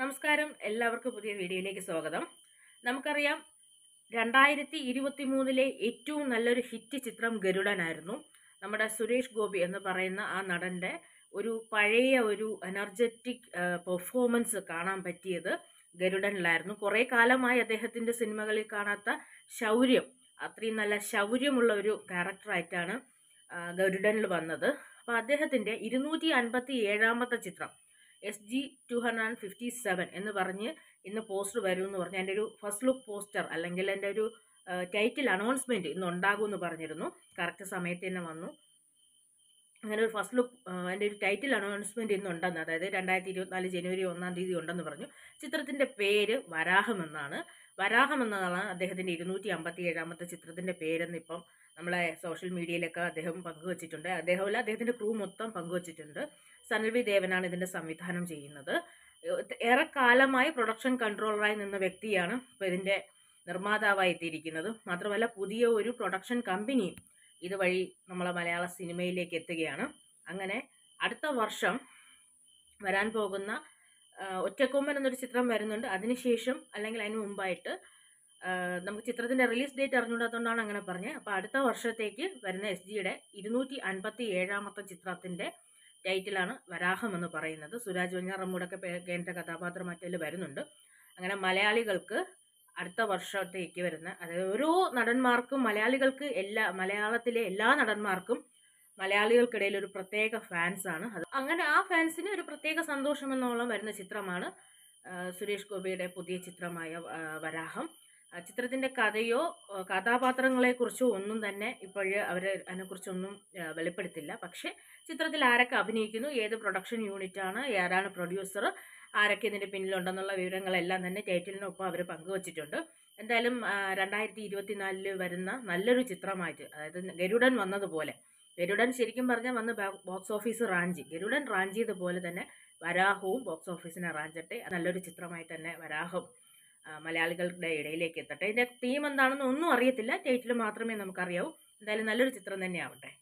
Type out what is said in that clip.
നമസ്കാരം എല്ലാവർക്കും പുതിയ വീഡിയോയിലേക്ക് സ്വാഗതം നമുക്കറിയാം രണ്ടായിരത്തി ഇരുപത്തി മൂന്നിലെ ഏറ്റവും നല്ലൊരു ഹിറ്റ് ചിത്രം ഗരുഡനായിരുന്നു നമ്മുടെ സുരേഷ് ഗോപി എന്ന് പറയുന്ന ആ നടൻ്റെ ഒരു പഴയ ഒരു എനർജറ്റിക് പെർഫോമൻസ് കാണാൻ പറ്റിയത് ഗരുഡനിലായിരുന്നു കുറേ കാലമായി അദ്ദേഹത്തിൻ്റെ സിനിമകളിൽ കാണാത്ത ശൗര്യം അത്രയും നല്ല ശൗര്യമുള്ള ഒരു ക്യാരക്ടറായിട്ടാണ് ആ, ഗരുഡനിൽ വന്നത് അപ്പോൾ അദ്ദേഹത്തിൻ്റെ ഇരുന്നൂറ്റി അൻപത്തി ഏഴാമത്തെ ചിത്രം S G two hundred and fifty seven എന്ന് പറഞ്ഞ് ഇന്ന് പോസ്റ്റർ വരും എന്ന് പറഞ്ഞ് എൻ്റെ ഒരു ഫസ്റ്റ് ലുക്ക് പോസ്റ്റർ അല്ലെങ്കിൽ എൻ്റെ ഒരു ടൈറ്റിൽ അനൗൺസ്മെൻറ്റ് ഇന്ന് ഉണ്ടാകും എന്ന് പറഞ്ഞിരുന്നു കറക്റ്റ് സമയത്ത് തന്നെ വന്നു അങ്ങനെ ഒരു ഫസ്റ്റ് ലുക്ക് എൻ്റെ ഒരു ടൈറ്റിൽ അനൗൺസ്മെൻറ്റ് ഇന്ന് ഉണ്ടെന്ന് അതായത് രണ്ടായിരത്തി ഇരുപത്തിനാല് ജനുവരി ഒന്നാം തീയതി ഉണ്ടെന്ന് പറഞ്ഞു ചിത്രത്തിൻ്റെ പേര് വരാഹം എന്നാണ് വരാഹം എന്നതാണ് അദ്ദേഹത്തിൻ്റെ ഇരുന്നൂറ്റി അമ്പത്തി ഏഴാമത്തെ ചിത്രത്തിൻ്റെ പേരെന്ന് ഇപ്പം നമ്മളെ സോഷ്യൽ മീഡിയയിലൊക്കെ അദ്ദേഹം പങ്കുവച്ചിട്ടുണ്ട് അദ്ദേഹമല്ല അദ്ദേഹത്തിൻ്റെ ക്രൂ മൊത്തം പങ്കുവച്ചിട്ടുണ്ട് സനൽവി ദേവനാണ് ഇതിൻ്റെ സംവിധാനം ചെയ്യുന്നത് ഏറെക്കാലമായി പ്രൊഡക്ഷൻ കൺട്രോളറായി നിന്ന വ്യക്തിയാണ് ഇപ്പോൾ ഇതിൻ്റെ നിർമ്മാതാവായി എത്തിയിരിക്കുന്നത് മാത്രമല്ല പുതിയ ഒരു പ്രൊഡക്ഷൻ കമ്പനിയും ഇതുവഴി നമ്മളെ മലയാള സിനിമയിലേക്ക് എത്തുകയാണ് അങ്ങനെ അടുത്ത വർഷം വരാൻ പോകുന്ന ആ, ഒറ്റക്കൊമ്പൻ എന്നൊരു ചിത്രം വരുന്നുണ്ട് അതിനുശേഷം അല്ലെങ്കിൽ അതിന് മുമ്പായിട്ട് ആ, നമുക്ക് ചിത്രത്തിൻ്റെ റിലീസ് ഡേറ്റ് അറിഞ്ഞുകൂടാത്തതുകൊണ്ടാണ് അങ്ങനെ പറഞ്ഞത് അപ്പോൾ അടുത്ത വർഷത്തേക്ക് വരുന്ന എസ് ജിയുടെ ഇരുന്നൂറ്റി അൻപത്തി ഏഴാമത്തെ ചിത്രത്തിൻ്റെ ടൈറ്റിലാണ് വരാഹം എന്ന് പറയുന്നത് സുരാജ് വെഞ്ഞാറമ്മൂടൊക്കെ പേ- കേന്ദ്ര കഥാപാത്രമാറ്റയിൽ വരുന്നുണ്ട് അങ്ങനെ മലയാളികൾക്ക് അടുത്ത വർഷത്തേക്ക് വരുന്ന അതായത് ഓരോ നടന്മാർക്കും മലയാളികൾക്ക് എല്ലാ മലയാളത്തിലെ എല്ലാ നടന്മാർക്കും മലയാളികൾക്കിടയിൽ ഒരു പ്രത്യേക ഫാൻസ് ആണ് അത് അങ്ങനെ ആ ഫാൻസിന് ഒരു പ്രത്യേക സന്തോഷം എന്നോളം വരുന്ന ചിത്രമാണ് ആ, സുരേഷ് ഗോപിയുടെ പുതിയ ചിത്രമായ ആ, വരാഹം ആ, ചിത്രത്തിന്റെ കഥയോ ആ, കഥാപാത്രങ്ങളെക്കുറിച്ചോ ഒന്നും തന്നെ ഇപ്പോഴ് അവർ അതിനെക്കുറിച്ചൊന്നും ആ, വെളിപ്പെടുത്തില്ല പക്ഷേ ചിത്രത്തിൽ ആരൊക്കെ അഭിനയിക്കുന്നു ഏത് പ്രൊഡക്ഷൻ യൂണിറ്റ് ആണ് ആരാണ് പ്രൊഡ്യൂസർ ആരൊക്കെ ഇതിന്റെ പിന്നിലുണ്ടെന്നുള്ള വിവരങ്ങളെല്ലാം തന്നെ ടൈറ്റിലിനൊപ്പം അവർ പങ്കുവച്ചിട്ടുണ്ട് എന്തായാലും ആ, രണ്ടായിരത്തി ഇരുപത്തിനാലില് വരുന്ന നല്ലൊരു ചിത്രമായിട്ട് അതായത് ഗരുഡൻ വന്നതുപോലെ ഗരുഡൻ ശരിക്കും പറഞ്ഞാൽ വന്ന് ബോക്സ് ഓഫീസ് റാഞ്ചി ഗരുഡൻ റാഞ്ചിയതുപോലെ തന്നെ വരാഹവും ബോക്സ് ഓഫീസിനെ റാഞ്ചട്ടെ നല്ലൊരു ചിത്രമായി തന്നെ വരാഹം ആ, മലയാളികളുടെ ഇടയിലേക്ക് എത്തട്ടെ ഇതിന്റെ തീം എന്താണെന്ന് ഒന്നും അറിയത്തില്ല ടൈറ്റിൽ മാത്രമേ നമുക്കറിയാവൂ എന്തായാലും നല്ലൊരു ചിത്രം തന്നെ ആവട്ടെ